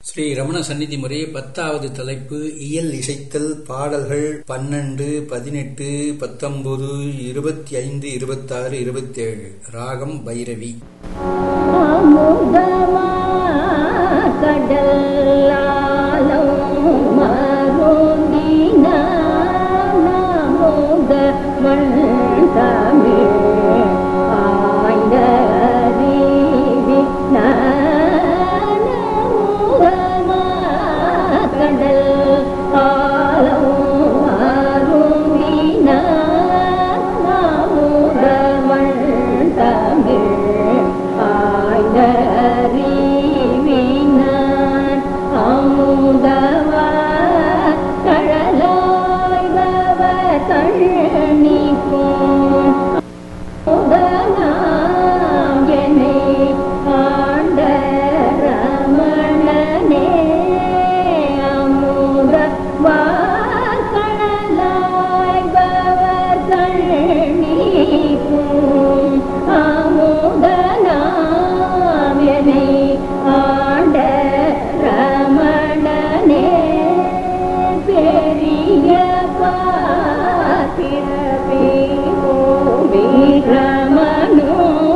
ஸ்ரீ ரமண சந்நிதி முறை பத்தாவது தலைப்பு இயல் இசைத்தல் பாடல்கள் பன்னெண்டு பதினெட்டு பத்தொன்பது இருபத்தி ஐந்து இருபத்தாறு இருபத்தேழு ராகம் பைரவி அமுதமா கடலாலும் மருந்தின நமுத மண் தமிழ் ஆய்ந்தறிவி நமுதமா கடல் ஆலம் மருந்தின நமுத மண் தமிழ் ஆய்ந்தறிவினான் அமுதவா கழலாய்பவ கண்ணிக்கும் முதலாம் என்னை ஆண்ட ரமணனே அமுத வாக்கடலாய்பவர் கண்ணிக்கும் அமுதனாம் என்னை ஆண்ட ரமணனே பெரிய பாத்திரவே ஓவி ரமணோ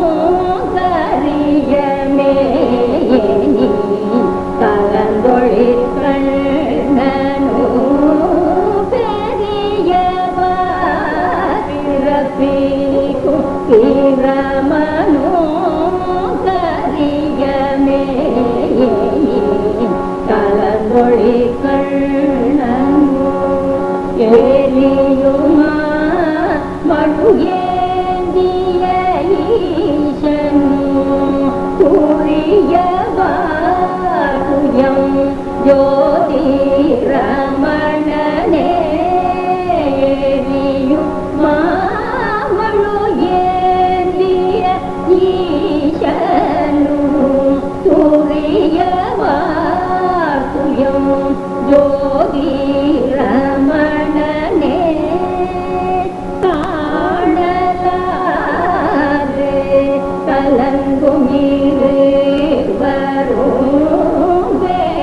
கரியமே நீ கலந்தொழில் கண்ணனோ பெரிய பாத்திரவே ரமணோ கரியமே நீ கலந்தொழில் கண்ணனோ ஏலியுமா மழுகேந்திய ஈசனோ துரியவாகுயம் ஜோதி ரமணனே ஏலியுமா மழுகேந்திய ஈசனோ துரியவாகுயம் ஜோதி ரமணனே காணலாது கலங்கும் இரு வரும்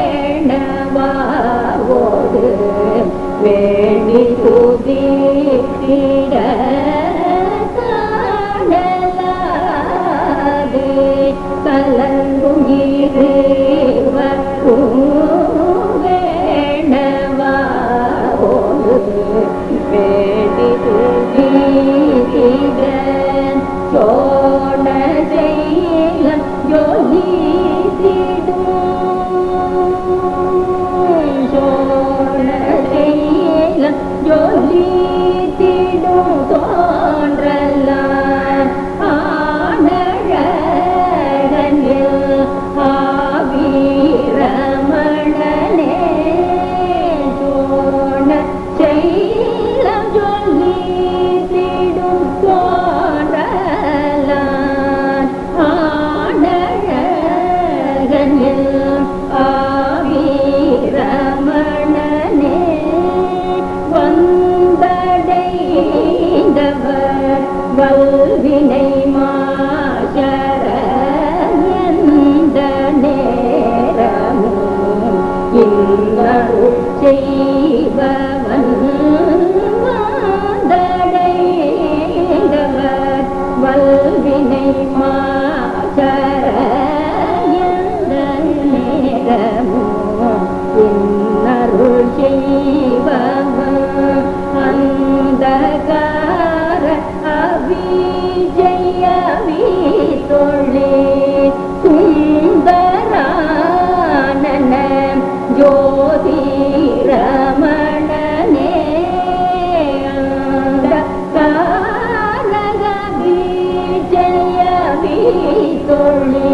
வேணவாவோடு வேண்டி துதித்திட காணலாது கலங்கும் இரு வரும் வேணவாவோடு வேண்டி துதித்திட சோழ செய்யம் ஜொலித்திடும் சோழ செய்யம் ஜொலித்திடும் தோன்றலாம் ஆனழகனில் ஆவீரமணனே சோழ செய்யம் ஜொலித்திடும் தோன்றலாம் ஆனழகனில் ஆவீரமணனே வந்தடைந்தவர் வல்வினை மாசர எந்த நேரமும் இன்னருள் செய்பவன் வந்தடைந்தவர் வல்வினை மாசர எந்த நேரமும் இன்னருள் செய்பவன் அந்தகார அவிஜய தொழே சுந்தரானன ஜோதி ரமணனே அந்தகார அவிஜய தொழே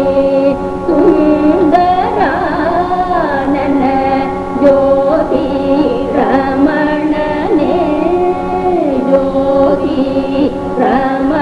சுந்தரானன ஜோதி ரமணனே ஜோதி ரம